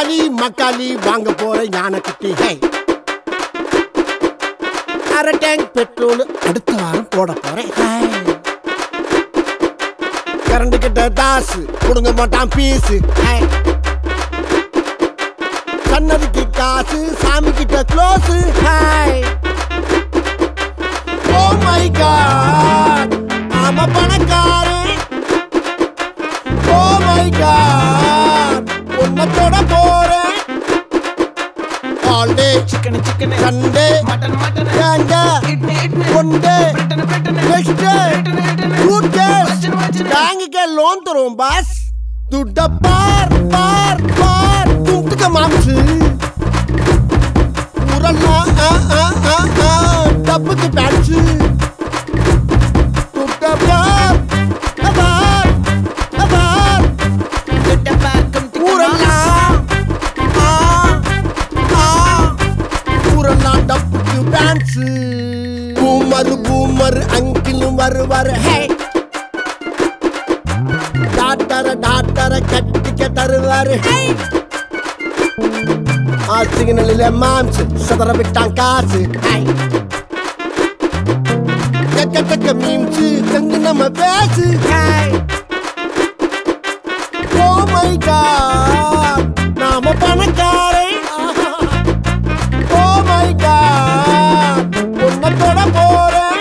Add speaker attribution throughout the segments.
Speaker 1: தக்காளி மக்காளி வாங்க போற ஞான குட்டி ஹே அரை டேங்க் பெட்ரோல் அடுத்த வாரம் போட போறேன் ஹாய். கரண்ட் கிட்ட தாசு கொடுங்க மாட்டான் பீஸு ஹாய். சன்னதிக்கு காசு சாமி கிட்ட close hi oh my God ஆமா பணக்காரன் ஓ மை காட் உன்னை தொட போறேன் all day
Speaker 2: chicken chicken
Speaker 1: Sunday
Speaker 2: mutton mutton
Speaker 1: கேங்க
Speaker 2: idli idli
Speaker 1: one day
Speaker 2: Britain Britain
Speaker 1: next day
Speaker 2: return return
Speaker 1: good case
Speaker 2: வச்சிரு, வச்சிரு.
Speaker 1: பேங்குக்கு லோன் தருவோம் பாஸ் துட்ட பார் பார் பார் துட்டுக்க மாம்சு உரல்லாம் ஆ ஆ ஆ ஆ டப்புக்கு பேட்சு துட்ட பார் பார் பார்
Speaker 2: கிட்ட பார்க்கும்
Speaker 1: ஊரெல்லாம் ஆ ஆ ஊரெல்லாம் டப்புக்கு டான்ஸ் பூமர் பூமர் அங்கிளும் வருவார் ஹே டாக்டர டாக்டர கட்டிக்க தருவாரு ஹே ஆ சிக்னலில் மாம்ஸ் சதற விட்டான் காசு ஹே கக்க கக்க மீம்ஸ் கங்கு நம்ம பேசு ஹே ஓ மை காட் நாம பணக்காரன் ஓ மை காட் உன்னை தொட போறேன்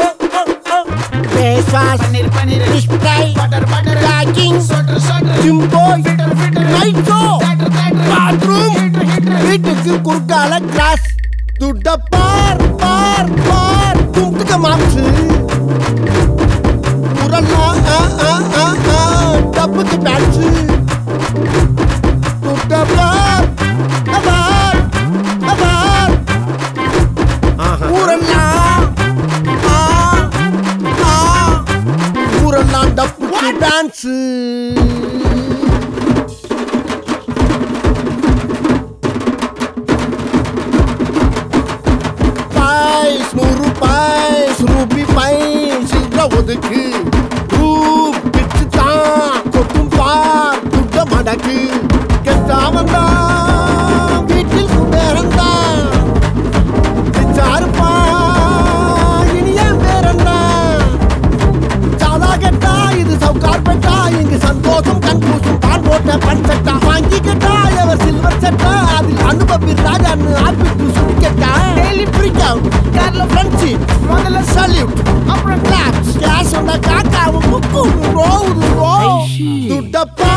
Speaker 1: face wash
Speaker 2: paneer paneer
Speaker 1: fish fry
Speaker 2: butter butter
Speaker 1: baking
Speaker 2: சோட்டர் சோட்டர்
Speaker 1: ஜிம்போய்
Speaker 2: fitter fitter
Speaker 1: night show
Speaker 2: theatre theatre
Speaker 1: bathroom
Speaker 2: heater heater
Speaker 1: வீட்டுக்கு குறுக்கால கிளாஸ் துட்ட பார் பார் பார் துட்டுக்க மாம்சு உரல்லாம் ஆ ஆ ஆ ஆ டப்புக்கு பேட்சு துட்ட பார் பார் பார் ஊரெல்லாம் ஆ ஆ ஊரெல்லாம் டப்புக்கு டான்ஸு பாய்ஸ் நூறு பாய்ஸ் ரூபி பாய்ஸ் சில்லற ஒதுக்கு ரூப் பிச்சு தான் கொட்டும் பார் துட்ட மடக்கு கெட்டாமன் தான் வீட்டில் குபேரந்தான் பிச்சாருப்பா இனிய பேரந்தான் சாதா கெட்டா இது சவுக்கார் பெட்டா இங்கு சந்தோஷம் கண்கூசும் தான் போட்ட பண்சட்டா வாங்கிக்கிட்டா எவர் சில்வர் சட்டா அதில் அனுபவி ராஜான்னு ஆப்பிட்டு சுடிக்கட்டா டெய்லி ஃப்ரீக் அவுட் கார்ல ஃப்ரெண்ட்ஷி முதல்ல சல்யூட் அப்புறம் கிளாப்ஸ் கேஷ் வந்தா காக்காவும் முக்கும் ரோவுது ரோ துட்டப்பா